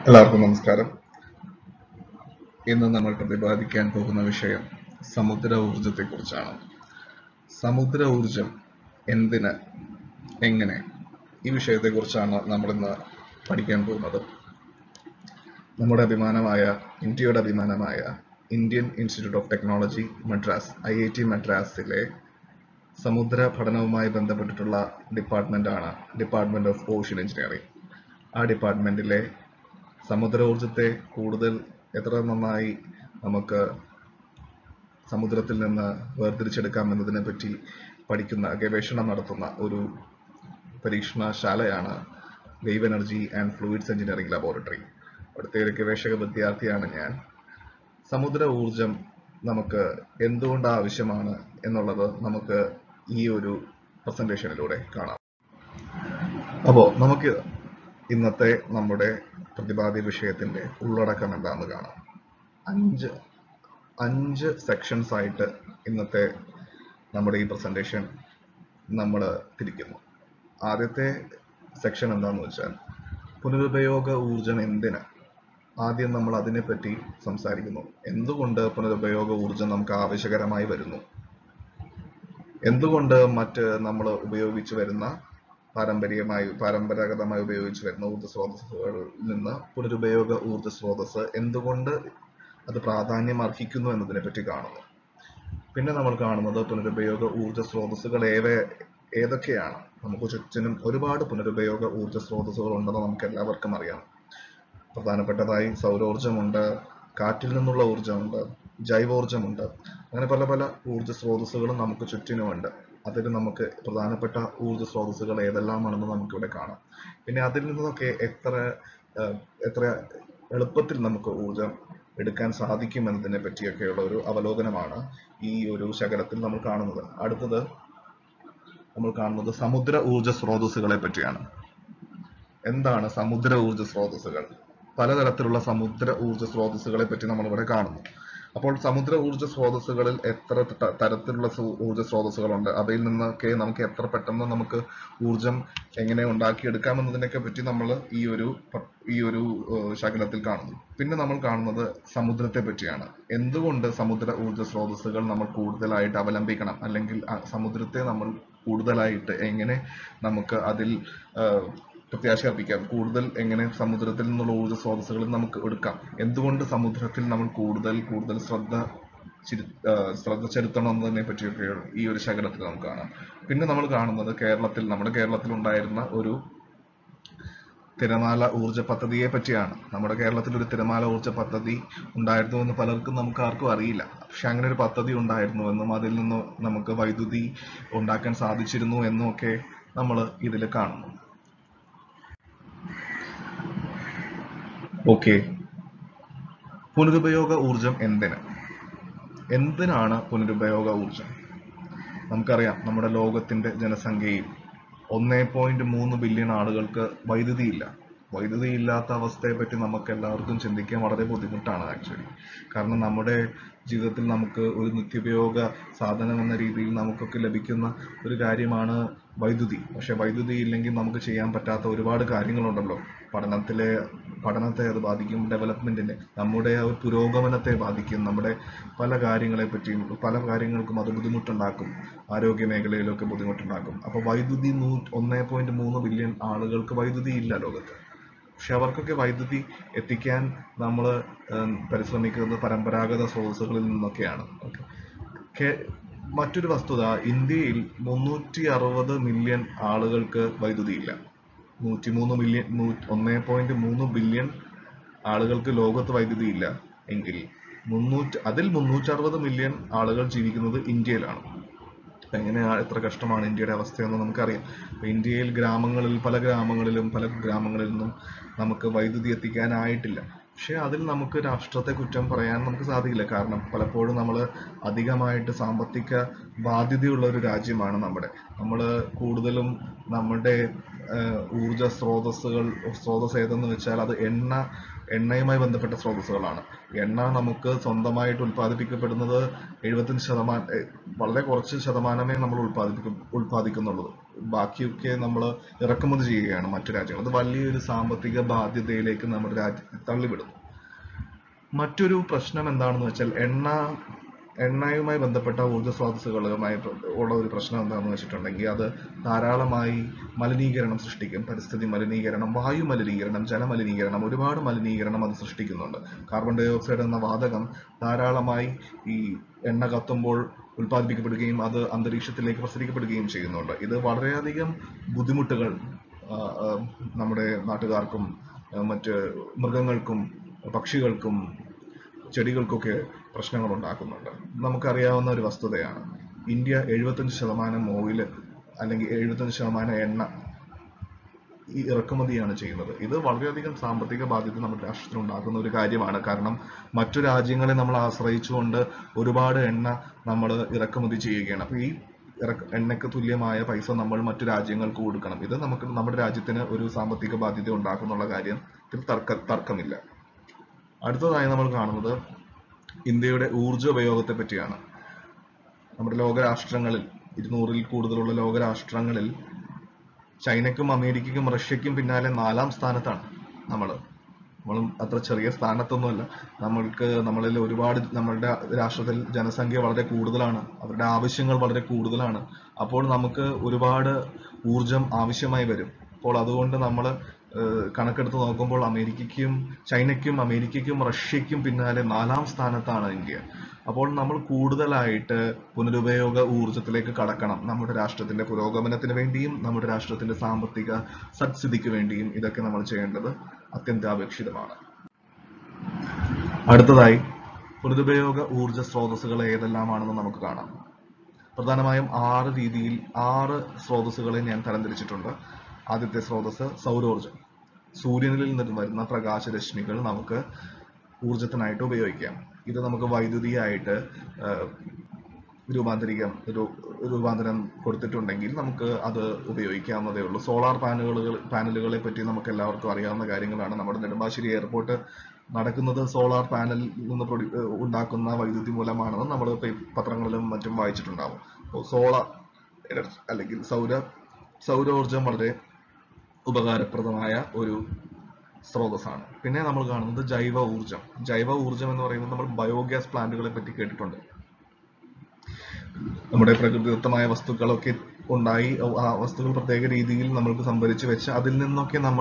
എല്ലാവർക്കും നമസ്കാരം ഇന്ന് നമ്മൾ പ്രതിപാദിക്കാൻ പോകുന്ന വിഷയം സമുദ്ര ഊർജത്തെ കുറിച്ചാണ് സമുദ്ര ഊർജം എന്തിന് എങ്ങനെ ഈ വിഷയത്തെ കുറിച്ചാണ് നമ്മൾ ഇന്ന് പഠിക്കാൻ പോകുന്നത് നമ്മുടെ അഭിമാനമായ ഇന്ത്യയുടെ അഭിമാനമായ Indian institute of technology Madras I I T മദ്രാസിലെ സമുദ്ര പഠനവുമായി ബന്ധപ്പെട്ടിട്ടുള്ള ഡിപ്പാർട്ട്മെന്റ് ആണ് ഡിപ്പാർട്ട്മെന്റ് ഓഫ് ഓഷ്യൻ എഞ്ചിനീയറിംഗ് ആ ഡിപ്പാർട്ട്മെന്റിലെ സമുദ്ര ഊർജത്തെ കൂടുതൽ എത്ര നന്നായി നമുക്ക് സമുദ്രത്തിൽ നിന്ന് വേർതിരിച്ചെടുക്കാം എന്നതിനെ പറ്റി പഠിക്കുന്ന ഗവേഷണം നടത്തുന്ന ഒരു പരീക്ഷണശാലയാണ് wave energy and fluids engineering laboratory അവിടുത്തെ ഒരു ഗവേഷക വിദ്യാർത്ഥിയാണ് ഞാൻ സമുദ്ര ഊർജം നമുക്ക് എന്തുകൊണ്ട് ആവശ്യമാണ് എന്നുള്ളത് നമുക്ക് ഈ ഒരു പ്രസന്റേഷനിലൂടെ കാണാം അപ്പോ നമുക്ക് ഇന്നത്തെ നമ്മുടെ പ്രതിപാദ്യ വിഷയത്തിന്റെ ഉള്ളടക്കം എന്താണെന്ന് കാണാം അഞ്ച് അഞ്ച് സെക്ഷൻസ് ആയിട്ട് ഇന്നത്തെ നമ്മുടെ ഈ പ്രസന്റേഷൻ നമ്മൾ തിരിക്കുന്നു ആദ്യത്തെ സെക്ഷൻ എന്താണെന്ന് വെച്ചാൽ പുനരുപയോഗ ഊർജം എന്തിന് ആദ്യം നമ്മൾ അതിനെപ്പറ്റി സംസാരിക്കുന്നു എന്തുകൊണ്ട് പുനരുപയോഗ ഊർജം നമുക്ക് ആവശ്യകരമായി വരുന്നു എന്തുകൊണ്ട് മറ്റ് നമ്മൾ ഉപയോഗിച്ചു വരുന്ന പാരമ്പര്യമായി പരമ്പരാഗതമായി ഉപയോഗിച്ചു വരുന്ന ഊർജ്ജ സ്രോതസ്സുകളിൽ നിന്ന് പുനരുപയോഗ ഊർജ്ജ സ്രോതസ് എന്തുകൊണ്ട് അത് പ്രാധാന്യം അർഹിക്കുന്നു എന്നതിനെ പറ്റി കാണുന്നു പിന്നെ നമ്മൾ കാണുന്നത് പുനരുപയോഗ ഊർജ്ജ സ്രോതസ്സുകൾ ഏവ ഏതൊക്കെയാണ് നമുക്ക് ചുറ്റിനും ഒരുപാട് പുനരുപയോഗ ഊർജ്ജ സ്രോതസ്സുകൾ ഉണ്ടെന്ന് നമുക്ക് എല്ലാവർക്കും അറിയാം പ്രധാനപ്പെട്ടതായി സൗരോർജ്ജമുണ്ട് കാറ്റിൽ നിന്നുള്ള ഊർജ്ജമുണ്ട് ജൈവോർജ്ജമുണ്ട് അങ്ങനെ പല പല ഊർജ്ജ സ്രോതസ്സുകളും നമുക്ക് ചുറ്റിനുമുണ്ട് അതിൽ നമുക്ക് പ്രധാനപ്പെട്ട ഊർജ്ജ സ്രോതസ്സുകൾ ഏതെല്ലാമാണെന്ന് നമുക്കിവിടെ കാണാം പിന്നെ അതിൽ നിന്നൊക്കെ എത്ര ഏഹ്, എത്ര എളുപ്പത്തിൽ നമുക്ക് ഊർജ്ജം എടുക്കാൻ സാധിക്കും എന്നതിനെ പറ്റിയൊക്കെയുള്ള ഒരു അവലോകനമാണ് ഈ ഒരു ശകലത്തിൽ നമ്മൾ കാണുന്നത് അടുത്തത് നമ്മൾ കാണുന്നത് സമുദ്ര ഊർജ്ജ സ്രോതസ്സുകളെ പറ്റിയാണ് എന്താണ് സമുദ്ര ഊർജ്ജ സ്രോതസ്സുകൾ പലതരത്തിലുള്ള സമുദ്ര ഊർജ്ജ സ്രോതസ്സുകളെ പറ്റി നമ്മൾ ഇവിടെ കാണുന്നു അപ്പോൾ സമുദ്ര ഊർജ്ജ സ്രോതസ്സുകളിൽ എത്ര ത- തരത്തിലുള്ള സു- ഊർജ്ജ സ്രോതസ്സുകളുണ്ട് അവയിൽ നിന്നൊക്കെ നമുക്ക് എത്ര പെട്ടെന്ന് നമുക്ക് ഊർജം എങ്ങനെ ഉണ്ടാക്കിയെടുക്കാം എന്നതിനൊക്കെ പറ്റി നമ്മൾ ഈ ഒരു പ- ഈ ഒരു ഏഹ്, ശകലത്തിൽ കാണുന്നു പിന്നെ നമ്മൾ കാണുന്നത് സമുദ്രത്തെ പറ്റിയാണ് എന്തുകൊണ്ട് സമുദ്ര ഊർജ്ജ സ്രോതസ്സുകൾ നമ്മൾ കൂടുതലായിട്ട് അവലംബിക്കണം അല്ലെങ്കിൽ ആ സമുദ്രത്തെ നമ്മൾ കൂടുതലായിട്ട് എങ്ങനെ നമുക്ക് അതിൽ ഏഹ്, പ്രത്യാശ അർപ്പിക്കാം കൂടുതൽ എങ്ങനെ സമുദ്രത്തിൽ നിന്നുള്ള ഊർജ്ജ സ്രോതസ്സുകൾ നമുക്ക് എടുക്കാം എന്തുകൊണ്ട് സമുദ്രത്തിൽ നമ്മൾ കൂടുതൽ കൂടുതൽ ശ്രദ്ധ ചിരു- ആ, ശ്രദ്ധ ചെലുത്തണം എന്നതിനെ പറ്റിയൊക്കെ ഈ ഒരു ശകലത്തിൽ നമുക്ക് കാണാം പിന്നെ നമ്മൾ കാണുന്നത് കേരളത്തിൽ നമ്മുടെ കേരളത്തിൽ ഉണ്ടായിരുന്ന ഒരു തിരമാല ഊർജ്ജ പദ്ധതിയെ പറ്റിയാണ് നമ്മുടെ കേരളത്തിൽ ഒരു തിരമാല ഊർജ്ജ പദ്ധതി ഉണ്ടായിരുന്നു എന്ന് പലർക്കും നമുക്ക് ആർക്കും അറിയില്ല പക്ഷെ അങ്ങനെ ഒരു പദ്ധതി ഉണ്ടായിരുന്നു എന്നും അതിൽ നിന്ന് നമുക്ക് വൈദ്യുതി ഉണ്ടാക്കാൻ സാധിച്ചിരുന്നു എന്നും ഒക്കെ നമ്മൾ ഇതിൽ കാണുന്നു ഓക്കെ പുനരുപയോഗ ഊർജം എന്തിന് എന്തിനാണ് പുനരുപയോഗ ഊർജം നമുക്കറിയാം നമ്മുടെ ലോകത്തിന്റെ ജനസംഖ്യയിൽ ഒന്നേ പോയിന്റ് മൂന്ന് ബില്യൺ ആളുകൾക്ക് വൈദ്യുതി ഇല്ല വൈദ്യുതി ഇല്ലാത്ത അവസ്ഥയെ പറ്റി നമുക്ക് എല്ലാവർക്കും ചിന്തിക്കാൻ വളരെ ബുദ്ധിമുട്ടാണ് ആക്ച്വലി കാരണം നമ്മുടെ ജീവിതത്തിൽ നമുക്ക് ഒരു നിത്യോപയോഗ സാധനം എന്ന രീതിയിൽ നമുക്കൊക്കെ ലഭിക്കുന്ന ഒരു കാര്യമാണ് വൈദ്യുതി പക്ഷെ വൈദ്യുതി ഇല്ലെങ്കിൽ നമുക്ക് ചെയ്യാൻ പറ്റാത്ത ഒരുപാട് കാര്യങ്ങളുണ്ടല്ലോ പഠനത്തിലെ പഠനത്തെ അത് ബാധിക്കും ഡെവലപ്മെന്റിനെ നമ്മുടെ ആ ഒരു പുരോഗമനത്തെ ബാധിക്കും നമ്മുടെ പല കാര്യങ്ങളെ പറ്റിയും പല കാര്യങ്ങൾക്കും അത് ബുദ്ധിമുട്ടുണ്ടാക്കും ആരോഗ്യ മേഖലയിലൊക്കെ ബുദ്ധിമുട്ടുണ്ടാക്കും അപ്പൊ വൈദ്യുതി നൂ ഒന്നേ പോയിന്റ് മൂന്ന് ബില്യൺ ആളുകൾക്ക് വൈദ്യുതി ഇല്ല ലോകത്ത് പക്ഷെ അവർക്കൊക്കെ വൈദ്യുതി എത്തിക്കാൻ നമ്മൾ പരിശ്രമിക്കുന്നത് പരമ്പരാഗത സ്രോതസ്സുകളിൽ നിന്നൊക്കെയാണ് ഓക്കെ കേ- മറ്റൊരു വസ്തുത ഇന്ത്യയിൽ മുന്നൂറ്റി അറുപത് മില്യൺ ആളുകൾക്ക് വൈദ്യുതി ഇല്ല നൂറ്റിമൂന്ന് മില്യൺ ഒന്നേ പോയിന്റ് മൂന്ന് ബില്യൺ ആളുകൾക്ക് ലോകത്ത് വൈദ്യുതി ഇല്ല എങ്കിൽ മുന്നൂറ്റി അതിൽ മുന്നൂറ്റി അറുപത് മില്യൺ ആളുകൾ ജീവിക്കുന്നത് ഇന്ത്യയിലാണ് അപ്പൊ എങ്ങനെയാ എത്ര കഷ്ടമാണ് ഇന്ത്യയുടെ അവസ്ഥയെന്ന് നമുക്കറിയാം അപ്പൊ ഇന്ത്യയിൽ ഗ്രാമങ്ങളിൽ പല ഗ്രാമങ്ങളിലും പല ഗ്രാമങ്ങളിൽ നിന്നും നമുക്ക് വൈദ്യുതി എത്തിക്കാനായിട്ടില്ല പക്ഷെ അതിൽ നമുക്ക് രാഷ്ട്രത്തെ കുറ്റം പറയാൻ നമുക്ക് സാധിക്കില്ല കാരണം പലപ്പോഴും നമ്മൾ അധികമായിട്ട് സാമ്പത്തിക ബാധ്യതയുള്ള ഒരു രാജ്യമാണ് നമ്മുടെ നമ്മൾ കൂടുതലും നമ്മുടെ ഏഹ്, ഊർജ സ്രോതസ്സുകൾ സ്രോതസ് ഏതെന്ന് വെച്ചാൽ അത് എണ്ണ എണ്ണയുമായി ബന്ധപ്പെട്ട സ്രോതസ്സുകളാണ് എണ്ണ നമുക്ക് സ്വന്തമായിട്ട് ഉൽപ്പാദിപ്പിക്കപ്പെടുന്നത് എഴുപത്തഞ്ച് ശതമാനം ഏഹ്, വളരെ കുറച്ച് ശതമാനമേ നമ്മൾ ഉൽപ്പാദിപ്പിക്കും ഉൽപ്പാദിക്കുന്നുള്ളൂ ബാക്കിയൊക്കെ നമ്മൾ ഇറക്കുമതി ചെയ്യുകയാണ് മറ്റു രാജ്യങ്ങൾ അത് വലിയൊരു സാമ്പത്തിക ബാധ്യതയിലേക്ക് നമ്മുടെ രാജ്യത്തെ തള്ളിവിടുന്നു മറ്റൊരു പ്രശ്നം എന്താണെന്ന് വെച്ചാൽ എണ്ണ എണ്ണയുമായി ബന്ധപ്പെട്ട ഊർജ്ജ സ്രോതസ്സുകളുമായി ഉള്ള ഒരു പ്രശ്നം എന്താണെന്ന് വെച്ചിട്ടുണ്ടെങ്കിൽ അത് ധാരാളമായി മലിനീകരണം സൃഷ്ടിക്കും പരിസ്ഥിതി മലിനീകരണം വായു മലിനീകരണം ജലമലിനീകരണം ഒരുപാട് മലിനീകരണം അത് സൃഷ്ടിക്കുന്നുണ്ട് കാർബൺ ഡൈ ഓക്സൈഡ് എന്ന വാതകം ധാരാളമായി ഈ എണ്ണ കത്തുമ്പോൾ ഉൽപ്പാദിപ്പിക്കപ്പെടുകയും അത് അന്തരീക്ഷത്തിലേക്ക് പ്രസരിക്കപ്പെടുകയും ചെയ്യുന്നുണ്ട് ഇത് വളരെയധികം ബുദ്ധിമുട്ടുകൾ ആ, ആ, നമ്മുടെ നാട്ടുകാർക്കും ആ, മറ്റ് മൃഗങ്ങൾക്കും പക്ഷികൾക്കും ചെടികൾക്കൊക്കെ പ്രശ്നങ്ങൾ ഉണ്ടാക്കുന്നുണ്ട് നമുക്കറിയാവുന്ന ഒരു വസ്തുതയാണ് ഇന്ത്യ എഴുപത്തഞ്ച് ശതമാനം ഓയിൽ അല്ലെങ്കിൽ എഴുപത്തഞ്ച് ശതമാനം എണ്ണ ഈ ഇറക്കുമതിയാണ് ചെയ്യുന്നത് ഇത് വളരെയധികം സാമ്പത്തിക ബാധ്യത നമ്മുടെ രാഷ്ട്രത്തിന് ഉണ്ടാക്കുന്ന ഒരു കാര്യമാണ് കാരണം മറ്റു രാജ്യങ്ങളെ നമ്മൾ ആശ്രയിച്ചുകൊണ്ട് ഒരുപാട് എണ്ണ നമ്മൾ ഇറക്കുമതി ചെയ്യുകയാണ് അപ്പൊ ഈ ഇറക്ക് എണ്ണയ്ക്ക് തുല്യമായ പൈസ നമ്മൾ മറ്റു രാജ്യങ്ങൾക്ക് കൊടുക്കണം ഇത് നമുക്ക് നമ്മുടെ രാജ്യത്തിന് ഒരു സാമ്പത്തിക ബാധ്യത ഉണ്ടാക്കുന്നുള്ള കാര്യത്തിൽ തർക്ക തർക്കമില്ല അടുത്തതായി നമ്മൾ കാണുന്നത് ഇന്ത്യയുടെ ഊർജ്ജ ഉപയോഗത്തെ പറ്റിയാണ് നമ്മുടെ ലോകരാഷ്ട്രങ്ങളിൽ ഇരുന്നൂറിൽ കൂടുതലുള്ള ലോകരാഷ്ട്രങ്ങളിൽ ചൈനയ്ക്കും അമേരിക്കയ്ക്കും റഷ്യയ്ക്കും പിന്നാലെ നാലാം സ്ഥാനത്താണ് നമ്മൾ നമ്മളും അത്ര ചെറിയ സ്ഥാനത്തൊന്നുമല്ല നമ്മൾക്ക് നമ്മളിൽ ഒരുപാട് നമ്മളുടെ രാഷ്ട്രത്തിൽ ജനസംഖ്യ വളരെ കൂടുതലാണ് അവരുടെ ആവശ്യങ്ങൾ വളരെ കൂടുതലാണ് അപ്പോൾ നമുക്ക് ഒരുപാട് ഊർജം ആവശ്യമായി വരും അപ്പോൾ അതുകൊണ്ട് നമ്മൾ കണക്കെടുത്ത് നോക്കുമ്പോൾ അമേരിക്കയ്ക്കും ചൈനയ്ക്കും അമേരിക്കയ്ക്കും റഷ്യയ്ക്കും പിന്നാലെ നാലാം സ്ഥാനത്താണ് ഇന്ത്യ അപ്പോൾ നമ്മൾ കൂടുതലായിട്ട് പുനരുപയോഗ ഊർജത്തിലേക്ക് കടക്കണം നമ്മുടെ രാഷ്ട്രത്തിന്റെ പുരോഗമനത്തിന് വേണ്ടിയും നമ്മുടെ രാഷ്ട്രത്തിന്റെ സാമ്പത്തിക സദ്സ്ഥിതിക്ക് വേണ്ടിയും ഇതൊക്കെ നമ്മൾ ചെയ്യേണ്ടത് അത്യന്താപേക്ഷിതമാണ് അടുത്തതായി പുനരുപയോഗ ഊർജ സ്രോതസ്സുകൾ ഏതെല്ലാമാണെന്ന് നമുക്ക് കാണാം പ്രധാനമായും ആറ് രീതിയിൽ ആറ് സ്രോതസ്സുകളെ ഞാൻ തരംതിരിച്ചിട്ടുണ്ട് ആദ്യത്തെ സ്രോതസ് സൗരോർജം സൂര്യനിൽ നിന്ന് വരുന്ന പ്രകാശരശ്മികൾ നമുക്ക് ഊർജത്തിനായിട്ട് ഉപയോഗിക്കാം ഇത് നമുക്ക് വൈദ്യുതിയായിട്ട് ആഹ്, രൂപാന്തരിക്കാം രൂ- രൂപാന്തരം കൊടുത്തിട്ടുണ്ടെങ്കിൽ നമുക്ക് അത് ഉപയോഗിക്കാവുന്നതേ ഉള്ളൂ സോളാർ പാനലുകൾ പാനലുകളെ പറ്റി നമുക്ക് എല്ലാവർക്കും അറിയാവുന്ന കാര്യങ്ങളാണ് നമ്മുടെ നെടുമ്പാശ്ശേരി എയർപോർട്ട് നടക്കുന്നത് സോളാർ പാനലിൽ നിന്ന് പ്രൊഡ്യൂ ഏഹ് ഉണ്ടാക്കുന്ന വൈദ്യുതി മൂലമാണെന്ന് നമ്മൾ പത്രങ്ങളിലും മറ്റും വായിച്ചിട്ടുണ്ടാവും അപ്പോൾ സോളാർ എനർജി അല്ലെങ്കിൽ സൗര സൗരോർജം വളരെ ഉപകാരപ്രദമായ ഒരു സ്രോതസ്സാണ് പിന്നെ നമ്മൾ കാണുന്നത് ജൈവ ഊർജം ജൈവ ഊർജം എന്ന് പറയുന്നത് നമ്മൾ ബയോഗ്യാസ് പ്ലാന്റുകളെ പറ്റി കേട്ടിട്ടുണ്ട് നമ്മുടെ പ്രകൃതിദത്തമായ വസ്തുക്കളൊക്കെ ഉണ്ടായി ആ വസ്തുക്കൾ പ്രത്യേക രീതിയിൽ നമ്മൾക്ക് സംഭരിച്ച് വെച്ച് അതിൽ നിന്നൊക്കെ നമ്മൾ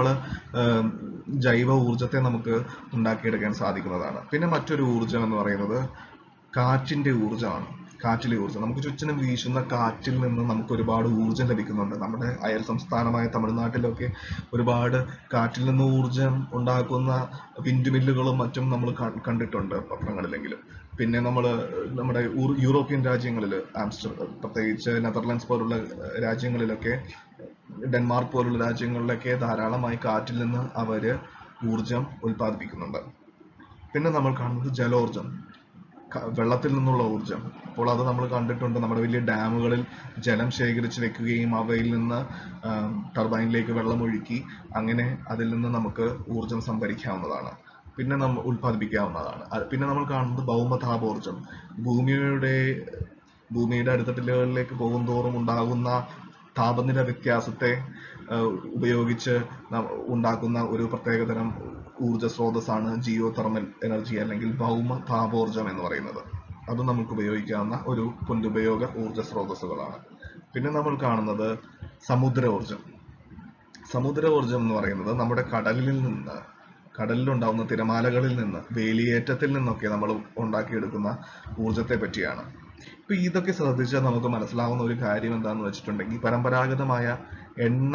ജൈവ ഊർജത്തെ നമുക്ക് ഉണ്ടാക്കിയെടുക്കാൻ സാധിക്കുന്നതാണ് പിന്നെ മറ്റൊരു ഊർജം എന്ന് പറയുന്നത് കാറ്റിന്റെ ഊർജ്ജമാണ് കാറ്റിലെ ഊർജ്ജം നമുക്ക് ചുറ്റിനും വീശുന്ന കാറ്റിൽ നിന്ന് നമുക്ക് ഒരുപാട് ഊർജ്ജം ലഭിക്കുന്നുണ്ട് നമ്മുടെ അയൽ സംസ്ഥാനമായ തമിഴ്നാട്ടിലൊക്കെ ഒരുപാട് കാറ്റിൽ നിന്ന് ഊർജ്ജം ഉണ്ടാക്കുന്ന വിൻഡ് മില്ലുകളും മറ്റും നമ്മൾ കണ്ടിട്ടുണ്ട് പത്രങ്ങളിലെങ്കിലും പിന്നെ നമ്മൾ നമ്മുടെ യൂറോ- യൂറോപ്യൻ രാജ്യങ്ങളിൽ ആംസ്റ്റർ പ്രത്യേകിച്ച് നെതർലാൻഡ്സ് പോലുള്ള ഏഹ്, രാജ്യങ്ങളിലൊക്കെ ഡെൻമാർക്ക് പോലുള്ള രാജ്യങ്ങളിലൊക്കെ ധാരാളമായി കാറ്റിൽ നിന്ന് അവര് ഊർജം ഉൽപ്പാദിപ്പിക്കുന്നുണ്ട് പിന്നെ നമ്മൾ കാണുന്നത് ജലോർജം ക- വെള്ളത്തിൽ നിന്നുള്ള ഊർജം അപ്പോൾ അത് നമ്മൾ കണ്ടിട്ടുണ്ട് നമ്മുടെ വലിയ ഡാമുകളിൽ ജലം ശേഖരിച്ച് വെക്കുകയും അവയിൽ നിന്ന് ടർബൈനിലേക്ക് വെള്ളം ഒഴുക്കി അങ്ങനെ അതിൽ നിന്ന് നമുക്ക് ഊർജം സംഭരിക്കാവുന്നതാണ് പിന്നെ നമ്മൾ ഉൽപ്പാദിപ്പിക്കാവുന്നതാണ് അത് പിന്നെ നമ്മൾ കാണുന്നത് ഭൗമതാപോർജം ഭൂമിയുടെ ഭൂമിയുടെ അടിത്തട്ടിലുകളിലേക്ക് പോകുന്തോറും ഉണ്ടാകുന്ന താപനില വ്യത്യാസത്തെ ആഹ് ഉപയോഗിച്ച് ന- ഉണ്ടാക്കുന്ന ഒരു പ്രത്യേകതരം ഊർജ സ്രോതസ്സാണ് ജിയോ തെർമൽ എനർജി അല്ലെങ്കിൽ ഭൗമ താപോർജം എന്ന് പറയുന്നത് അത് നമുക്ക് ഉപയോഗിക്കാവുന്ന ഒരു പുനരുപയോഗ ഊർജ സ്രോതസ്സുകളാണ് പിന്നെ നമ്മൾ കാണുന്നത് സമുദ്രോർജം സമുദ്രോർജം എന്ന് പറയുന്നത് നമ്മുടെ കടലിൽ നിന്ന് കടലിലുണ്ടാവുന്ന തിരമാലകളിൽ നിന്ന് വേലിയേറ്റത്തിൽ നിന്നൊക്കെ നമ്മൾ ഉണ്ടാക്കിയെടുക്കുന്ന ഊർജത്തെ പറ്റിയാണ് ഇപ്പൊ ഇതൊക്കെ ശ്രദ്ധിച്ചാൽ നമുക്ക് മനസ്സിലാവുന്ന ഒരു കാര്യം എന്താന്ന് വെച്ചിട്ടുണ്ടെങ്കിൽ പരമ്പരാഗതമായ എണ്ണ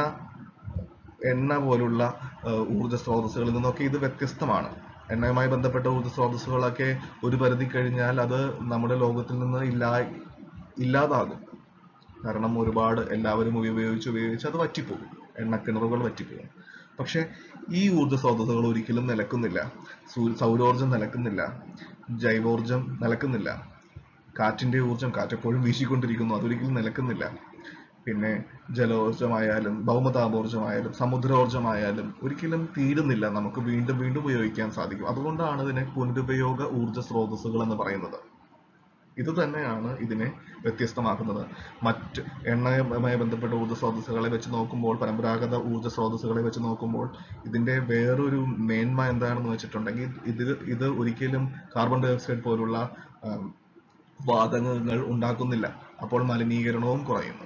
എണ്ണ പോലുള്ള ഏഹ്, ഊർജ്ജ സ്രോതസ്സുകളിൽ നിന്നൊക്കെ ഇത് വ്യത്യസ്തമാണ് എണ്ണയുമായി ബന്ധപ്പെട്ട ഊർജ്ജ സ്രോതസ്സുകളൊക്കെ ഒരു പരിധി കഴിഞ്ഞാൽ അത് നമ്മുടെ ലോകത്തിൽ നിന്ന് ഇല്ലാ ഇല്ലാതാകും കാരണം ഒരുപാട് എല്ലാവരും ഉപയോഗിച്ച് ഉപയോഗിച്ച് അത് വറ്റിപ്പോകും എണ്ണക്കിണറുകൾ വറ്റിപ്പോകും പക്ഷെ ഈ ഊർജ്ജ സ്രോതസ്സുകൾ ഒരിക്കലും നിലക്കുന്നില്ല സൂ- സൗരോർജ്ജം നിലക്കുന്നില്ല ജൈവോർജ്ജം നിലക്കുന്നില്ല കാറ്റിന്റെ ഊർജ്ജം കാറ്റ് എപ്പോഴും വീശിക്കൊണ്ടിരിക്കുന്നു അതൊരിക്കലും നിലക്കുന്നില്ല പിന്നെ ജലോർജ്ജമായാലും ഭൗമതാപോർജ്ജമായാലും സമുദ്രോർജ്ജമായാലും ഒരിക്കലും തീരുന്നില്ല നമുക്ക് വീണ്ടും വീണ്ടും ഉപയോഗിക്കാൻ സാധിക്കും അതുകൊണ്ടാണ് ഇതിനെ പുനരുപയോഗ ഊർജ്ജ സ്രോതസ്സുകൾ എന്ന് പറയുന്നത് ഇത് തന്നെയാണ് ഇതിനെ വ്യത്യസ്തമാക്കുന്നത് മറ്റ് എണ്ണയുമായി ബന്ധപ്പെട്ട ഊർജ്ജ സ്രോതസ്സുകളെ വെച്ച് നോക്കുമ്പോൾ പരമ്പരാഗത ഊർജ്ജ സ്രോതസ്സുകളെ വെച്ച് നോക്കുമ്പോൾ ഇതിന്റെ വേറൊരു മേന്മ എന്താണെന്ന് വെച്ചിട്ടുണ്ടെങ്കിൽ ഇത് ഇത് ഒരിക്കലും കാർബൺ ഡൈ ഓക്സൈഡ് പോലുള്ള ആം, വാതകങ്ങൾ ഉണ്ടാക്കുന്നില്ല അപ്പോൾ മലിനീകരണവും കുറയുന്നു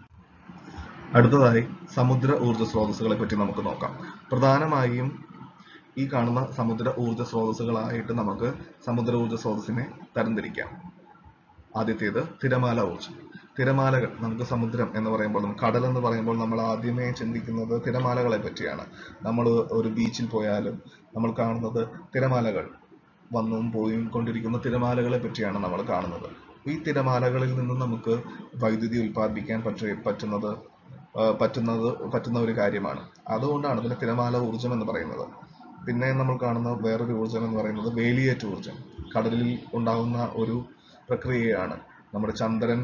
അടുത്തതായി സമുദ്ര ഊർജ്ജ സ്രോതസ്സുകളെ പറ്റി നമുക്ക് നോക്കാം പ്രധാനമായും ഈ കാണുന്ന സമുദ്ര ഊർജ്ജ സ്രോതസ്സുകളായിട്ട് നമുക്ക് സമുദ്ര ഊർജ്ജ സ്രോതസ്സിനെ തരംതിരിക്കാം ആദ്യത്തേത് തിരമാല ഊർജ്ജം തിരമാലകൾ നമുക്ക് സമുദ്രം എന്ന് പറയുമ്പോൾ നമുക്ക് കടൽ എന്ന് പറയുമ്പോൾ നമ്മൾ ആദ്യമേ ചിന്തിക്കുന്നത് തിരമാലകളെ പറ്റിയാണ് നമ്മൾ ഒരു ബീച്ചിൽ പോയാലും നമ്മൾ കാണുന്നത് തിരമാലകൾ വന്നും പോയും കൊണ്ടിരിക്കുന്ന തിരമാലകളെ പറ്റിയാണ് നമ്മൾ കാണുന്നത് ഈ തിരമാലകളിൽ നിന്ന് നമുക്ക് വൈദ്യുതി ഉൽപ്പാദിപ്പിക്കാൻ പറ്റ പറ്റുന്നത് ആ, പറ്റുന്നത് പറ്റുന്ന ഒരു കാര്യമാണ് അതുകൊണ്ടാണ് ഇതിനെ തിരമാല ഊർജ്ജം എന്ന് പറയുന്നത് പിന്നെ നമ്മൾ കാണുന്ന വേറൊരു ഊർജ്ജം എന്ന് പറയുന്നത് വേലിയേറ്റ ഊർജ്ജം കടലിൽ ഉണ്ടാകുന്ന ഒരു പ്രക്രിയയാണ് നമ്മുടെ ചന്ദ്രൻ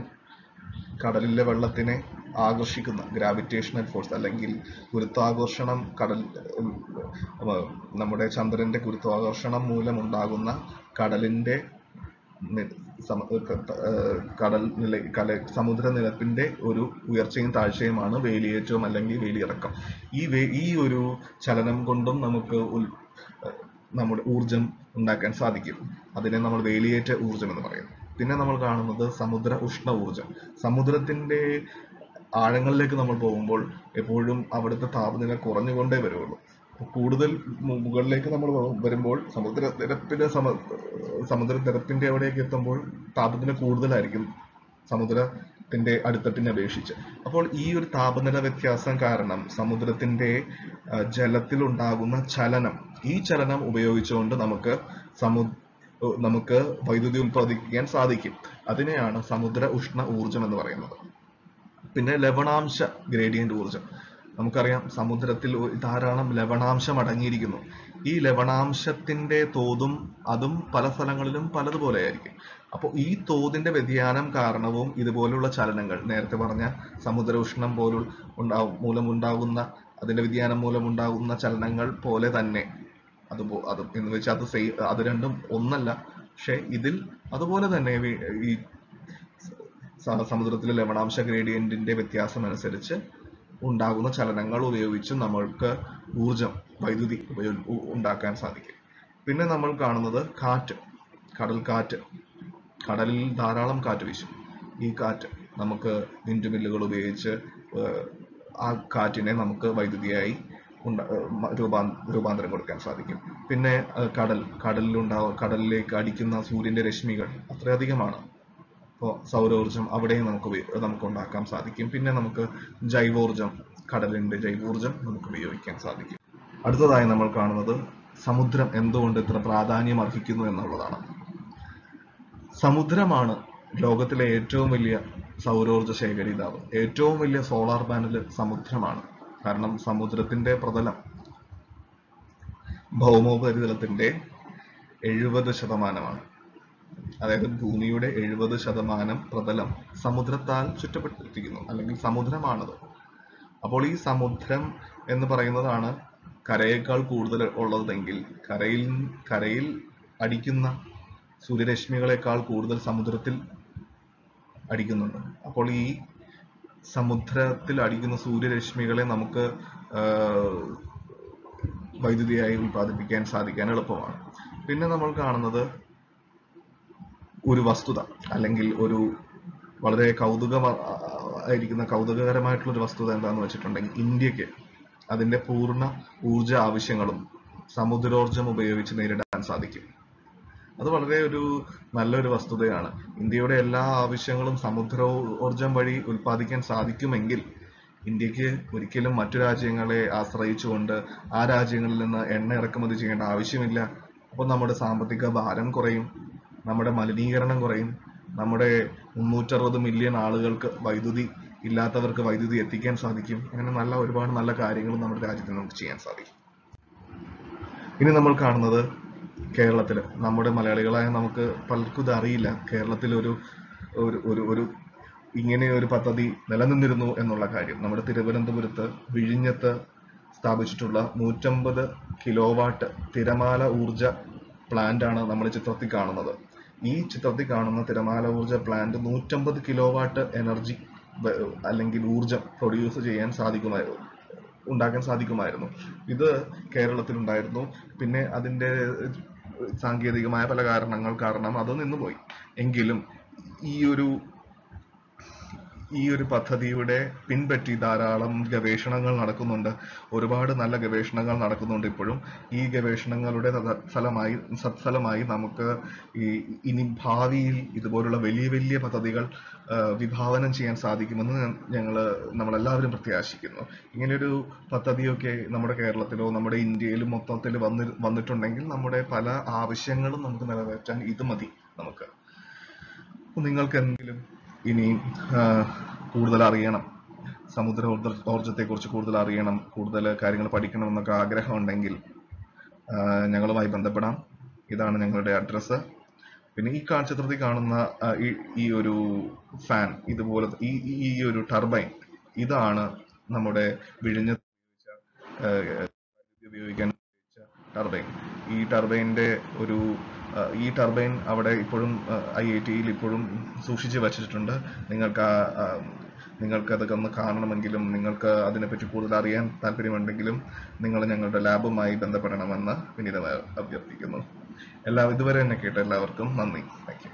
കടലിലെ വെള്ളത്തിനെ ആകർഷിക്കുന്ന ഗ്രാവിറ്റേഷണൽ ഫോഴ്സ് അല്ലെങ്കിൽ ഗുരുത്വാകർഷണം കടൽ ഉം, ഉം, നമ്മുടെ ചന്ദ്രന്റെ ഗുരുത്വാകർഷണം മൂലം ഉണ്ടാകുന്ന കടലിന്റെ നി- സമ- ക- ത- ഏഹ് കടൽ നില കല സമുദ്രനിരപ്പിന്റെ ഒരു ഉയർച്ചയും താഴ്ചയുമാണ് വേലിയേറ്റവും അല്ലെങ്കിൽ വേലിയിറക്കം ഈ വേ ഈ ഒരു ചലനം കൊണ്ടും നമുക്ക് ഉൽ ഏഹ് നമ്മുടെ ഊർജം ഉണ്ടാക്കാൻ സാധിക്കും അതിനെ നമ്മൾ വേലിയേറ്റ ഊർജം എന്ന് പറയുന്നു പിന്നെ നമ്മൾ കാണുന്നത് സമുദ്ര ഉഷ്ണ ഊർജം സമുദ്രത്തിന്റെ ആഴങ്ങളിലേക്ക് നമ്മൾ പോകുമ്പോൾ എപ്പോഴും അവിടുത്തെ താപനില കുറഞ്ഞുകൊണ്ടേ വരുള്ളൂ അപ്പൊ കൂടുതൽ മു- മുകളിലേക്ക് നമ്മൾ വ- വരുമ്പോൾ സമുദ്ര നിരപ്പിന്റെ സമ സമുദ്ര നിരപ്പിന്റെ അവിടേക്ക് എത്തുമ്പോൾ താപനില കൂടുതലായിരിക്കും സമുദ്രത്തിന്റെ അടിത്തട്ടിനെ അപേക്ഷിച്ച് അപ്പോൾ ഈ ഒരു താപനില വ്യത്യാസം കാരണം സമുദ്രത്തിന്റെ ആ, ജലത്തിലുണ്ടാകുന്ന ചലനം ഈ ചലനം ഉപയോഗിച്ചുകൊണ്ട് നമുക്ക് സമു ഏഹ് നമുക്ക് വൈദ്യുതി ഉൽപ്പാദിപ്പിക്കാൻ സാധിക്കും അതിനെയാണ് സമുദ്ര ഉഷ്ണ ഊർജം എന്ന് പറയുന്നത് പിന്നെ ലവണാംശ ഗ്രേഡിയന്റ് ഊർജം നമുക്കറിയാം സമുദ്രത്തിൽ ഒരു ധാരാളം ലവണാംശം അടങ്ങിയിരിക്കുന്നു ഈ ലവണാംശത്തിന്റെ തോതും അതും പല സ്ഥലങ്ങളിലും പലതുപോലെയായിരിക്കും അപ്പോൾ ഈ തോതിന്റെ വ്യതിയാനം കാരണവും ഇതുപോലുള്ള ചലനങ്ങൾ നേരത്തെ പറഞ്ഞ സമുദ്ര ഉഷ്ണം പോലുള്ള ഉണ്ടാവും മൂലം ഉണ്ടാകുന്ന അതിന്റെ വ്യതിയാനം മൂലം ഉണ്ടാകുന്ന ചലനങ്ങൾ പോലെ തന്നെ അത് പോ- അത് എന്ന് വെച്ചാൽ അത് സെയിം അത് രണ്ടും ഒന്നല്ല പക്ഷെ ഇതിൽ അതുപോലെ തന്നെ വി- ഈ സ- സമുദ്രത്തിലെ ലവണാംശ ഗ്രേഡിയന്റിന്റെ വ്യത്യാസം അനുസരിച്ച് ഉണ്ടാകുന്ന ചലനങ്ങൾ ഉപയോഗിച്ച് നമ്മൾക്ക് ഊർജം വൈദ്യുതി ഉപയോ- ഉ- ഉണ്ടാക്കാൻ സാധിക്കും പിന്നെ നമ്മൾ കാണുന്നത് കാറ്റ് കടൽ കാറ്റ് കടലിൽ ധാരാളം കാറ്റ് വീശും ഈ കാറ്റ് നമുക്ക് വിൻഡ് മില്ലുകൾ ഉപയോഗിച്ച് ഏഹ്, ആ കാറ്റിനെ നമുക്ക് വൈദ്യുതിയായി ഉണ്ട- ഏഹ്, മ- രൂപാ- രൂപാന്തരം കൊടുക്കാൻ സാധിക്കും പിന്നെ ഏഹ്, കടൽ കടലിലുണ്ടാവ കടലിലേക്ക് അടിക്കുന്ന സൂര്യന്റെ രശ്മികൾ അത്രയധികമാണ് ഇപ്പോൾ സൗരോർജം അവിടെയും നമുക്ക് ഉപയോ- നമുക്ക് ഉണ്ടാക്കാൻ സാധിക്കും പിന്നെ നമുക്ക് ജൈവോർജം കടലിന്റെ ജൈവോർജം നമുക്ക് ഉപയോഗിക്കാൻ സാധിക്കും അടുത്തതായി നമ്മൾ കാണുന്നത് സമുദ്രം എന്തുകൊണ്ട് ഇത്ര പ്രാധാന്യം അർഹിക്കുന്നു എന്നുള്ളതാണ് സമുദ്രമാണ് ലോകത്തിലെ ഏറ്റവും വലിയ സൗരോർജ ശേഖരിതാവ് ഏറ്റവും വലിയ സോളാർ പാനൽ സമുദ്രമാണ് കാരണം സമുദ്രത്തിന്റെ പ്രതലം ഭൗമോപരിതലത്തിന്റെ എഴുപത് ശതമാനമാണ് അതായത് ഭൂമിയുടെ എഴുപത് ശതമാനം പ്രതലം സമുദ്രത്താൽ ചുറ്റപ്പെട്ടിരിക്കുന്നു അല്ലെങ്കിൽ സമുദ്രമാണത് അപ്പോൾ ഈ സമുദ്രം എന്ന് പറയുന്നതാണ് കരയേക്കാൾ കൂടുതൽ ഉള്ളതെങ്കിൽ കരയിൽ കരയിൽ അടിക്കുന്ന സൂര്യരശ്മികളെക്കാൾ കൂടുതൽ സമുദ്രത്തിൽ അടിക്കുന്നുണ്ട് അപ്പോൾ ഈ സമുദ്രത്തിൽ അടിക്കുന്ന സൂര്യരശ്മികളെ നമുക്ക് ആഹ്, വൈദ്യുതിയായി ഉൽപ്പാദിപ്പിക്കാൻ സാധിക്കാൻ എളുപ്പമാണ് പിന്നെ നമ്മൾ കാണുന്നത് ഒരു വസ്തുത അല്ലെങ്കിൽ ഒരു വളരെ കൗതുക ആയിരിക്കുന്ന കൗതുകകരമായിട്ടുള്ള ഒരു വസ്തുത എന്താന്ന് വെച്ചിട്ടുണ്ടെങ്കിൽ ഇന്ത്യക്ക് അതിന്റെ പൂർണ്ണ ഊർജ ആവശ്യങ്ങളും സമുദ്രോർജം ഉപയോഗിച്ച് നേരിടാൻ സാധിക്കും അത് വളരെ ഒരു നല്ലൊരു വസ്തുതയാണ് ഇന്ത്യയുടെ എല്ലാ ആവശ്യങ്ങളും സമുദ്രോർജം വഴി ഉൽപ്പാദിക്കാൻ സാധിക്കുമെങ്കിൽ ഇന്ത്യക്ക് ഒരിക്കലും മറ്റു രാജ്യങ്ങളെ ആശ്രയിച്ചുകൊണ്ട് ആ രാജ്യങ്ങളിൽ നിന്ന് എണ്ണ ഇറക്കുമതി ചെയ്യേണ്ട ആവശ്യമില്ല അപ്പോൾ നമ്മുടെ സാമ്പത്തിക ഭാരം കുറയും നമ്മുടെ മലിനീകരണം കുറയും നമ്മുടെ മുന്നൂറ്ററുപത് മില്യൺ ആളുകൾക്ക് വൈദ്യുതി ഇല്ലാത്തവർക്ക് വൈദ്യുതി എത്തിക്കാൻ സാധിക്കും അങ്ങനെ നല്ല ഒരുപാട് നല്ല കാര്യങ്ങൾ നമ്മുടെ രാജ്യത്ത് നമുക്ക് ചെയ്യാൻ സാധിക്കും ഇനി നമ്മൾ കാണുന്നത് കേരളത്തിൽ നമ്മുടെ മലയാളികളായ നമുക്ക് പലർക്കും ഇത് അറിയില്ല കേരളത്തിൽ ഒരു ഒരു ഒരു ഒരു ഇങ്ങനെ ഒരു പദ്ധതി നിലനിന്നിരുന്നു എന്നുള്ള കാര്യം നമ്മുടെ തിരുവനന്തപുരത്ത് വിഴിഞ്ഞത്ത് സ്ഥാപിച്ചിട്ടുള്ള നൂറ്റമ്പത് കിലോവാട്ട് തിരമാല ഊർജ പ്ലാന്റ് ആണ് നമ്മൾ ചിത്രത്തിൽ കാണുന്നത് ഈ ചിത്രത്തിൽ കാണുന്ന തിരമാല ഊർജ്ജ പ്ലാന്റ് നൂറ്റമ്പത് കിലോ വാട്ട് എനർജി അല്ലെങ്കിൽ ഊർജം പ്രൊഡ്യൂസ് ചെയ്യാൻ സാധിക്കുമായിരുന്നു ഉണ്ടാക്കാൻ സാധിക്കുമായിരുന്നു ഇത് കേരളത്തിലുണ്ടായിരുന്നു പിന്നെ അതിന്റെ സാങ്കേതികമായ പല കാരണങ്ങൾ കാരണം അത് നിന്നുപോയി എങ്കിലും ഈ ഒരു ഈ ഒരു പദ്ധതിയുടെ പിൻപറ്റി ധാരാളം ഗവേഷണങ്ങൾ നടക്കുന്നുണ്ട് ഒരുപാട് നല്ല ഗവേഷണങ്ങൾ നടക്കുന്നുണ്ട് ഇപ്പോഴും ഈ ഗവേഷണങ്ങളുടെ ഫലമായി സത്ഫലമായി നമുക്ക് ഈ ഇനി ഭാവിയിൽ ഇതുപോലുള്ള വലിയ വലിയ പദ്ധതികൾ ആ, വിഭാവനം ചെയ്യാൻ സാധിക്കുമെന്ന് ഞങ്ങൾ നമ്മളെല്ലാവരും പ്രത്യാശിക്കുന്നു ഇങ്ങനെയൊരു പദ്ധതിയൊക്കെ നമ്മുടെ കേരളത്തിലോ നമ്മുടെ ഇന്ത്യയിലും മൊത്തത്തിൽ വന്നി വന്നിട്ടുണ്ടെങ്കിൽ നമ്മുടെ പല ആവശ്യങ്ങളും നമുക്ക് നിറവേറ്റാൻ ഇത് മതി നമുക്ക് നിങ്ങൾക്ക് എന്തെങ്കിലും ഇനി ആ, കൂടുതൽ അറിയണം സമുദ്ര ഊർജത്തെ കുറിച്ച് കൂടുതൽ അറിയണം കൂടുതൽ കാര്യങ്ങൾ പഠിക്കണം എന്നൊക്കെ ആഗ്രഹം ഉണ്ടെങ്കിൽ ആ, ഞങ്ങളുമായി ബന്ധപ്പെടാം ഇതാണ് ഞങ്ങളുടെ അഡ്രസ്സ് പിന്നെ ഈ കാ ചിത്രത്തിൽ കാണുന്ന ആ, ഈ ഈ ഒരു ഫാൻ ഇതുപോലെ ഈ ഈ- ഈ ഒരു ടർബൈൻ ഇതാണ് നമ്മുടെ വിഴിഞ്ഞ ഉപയോഗിക്കാൻ ടർബൈൻ ഈ ടർബൈൻ്റെ ഒരു ആ, ഈ ടർബൈൻ അവിടെ ഇപ്പോഴും ഐ ഐ ടിയിൽ ഇപ്പോഴും സൂക്ഷിച്ച് വച്ചിട്ടുണ്ട് നിങ്ങൾക്ക് ആ- ആ, നിങ്ങൾക്ക് അതൊക്കെ ഒന്ന് കാണണമെങ്കിലും നിങ്ങൾക്ക് അതിനെപ്പറ്റി കൂടുതൽ അറിയാൻ താല്പര്യമുണ്ടെങ്കിലും നിങ്ങൾ ഞങ്ങളുടെ ലാബുമായി ബന്ധപ്പെടണമെന്ന് വിനീതമായി അഭ്യർത്ഥിക്കുന്നു എല്ലാ ഇതുവരെ എന്നെ കേട്ട എല്ലാവർക്കും നന്ദി താങ്ക് യു